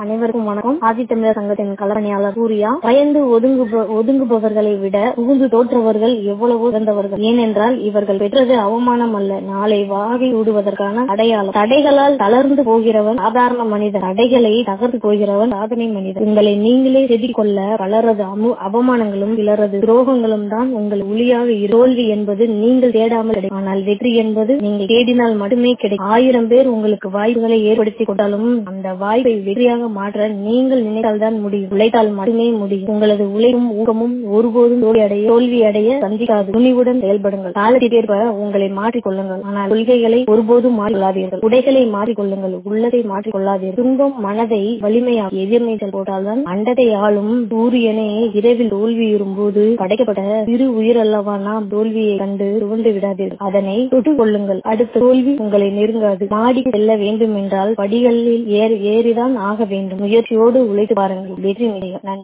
அனைவருக்கும் வணக்கம் ஆதித்தமிழர் சங்கத்தின் கலப்பணியாளர் சூர்யா பயந்து ஒதுங்குப- ஒதுங்குபவர்களை விட புகுந்து தோற்றவர்கள் எவ்வளவோ சிறந்தவர்கள் ஏனென்றால் இவர்கள் பெற்றது அவமானம் அல்ல நாளை வாகை ஊடுவதற்கான அடையாளம் தடைகளால் தளர்ந்து போகிறவன் சாதாரண மனிதன் தடைகளை தகர்த்து போகிறவன் சாதனை மனிதன் உங்களை நீங்களே செதுக்கிக் கொள்ள பலரது அமு- அவமானங்களும் சிலரது துரோகங்களும் தான் உங்கள் ஒளியாக இரு. தோல்வி என்பது நீங்கள் தேடாமல் கிடைக்கும் ஆனால் வெற்றி என்பது நீங்கள் தேடினால் மட்டுமே கிடைக்கும் ஆயிரம் பேர் உங்களுக்கு வாய்ப்புகளை ஏற்படுத்தி கொண்டாலும் அந்த வாய்ப்பை வெற்றியாக மாற்ற நீங்கள் நினைத்தால்தான் முடியும் உழைத்தால் மட்டுமே முடியும் உங்களது உழைப்பும் ஊக்கமும் ஒருபோதும் தோல்வி அடைய தோல்வி அடைய சந்திக்காது துணிவுடன் செயல்படுங்கள் காலத்திற்கேற்ப உங்களை மாற்றிக் கொள்ளுங்கள் ஆனால் கொள்கைகளை ஒருபோதும் மாற்றிக் கொள்ளாதீர்கள் உடைகளை மாற்றிக் கொள்ளுங்கள் உள்ளதை மாற்றிக் கொள்ளாதீர்கள் துன்பம் மனதை வலிமையாக்கி எதிர்நீச்சல் போட்டால்தான் அண்டத்தை ஆளும் சூரியனே இரவில் தோல்வியுறும் போது படைக்கப்பட்ட சிறு உயிர் அல்லவா நாம் தோல்வியை கண்டு துவண்டு விடாதீர்கள் அதனை தொட்டுக் கொள்ளுங்கள் அடுத்த தோல்வி உங்களை நெருங்காது மாடி செல்ல வேண்டும் என்றால் படிகளில் ஏறி ஏறிதான் ஆக வேண்டும் முயற்சியோடு உழைத்து பாருங்கள் வெற்றி நிச்சயம் நன்றி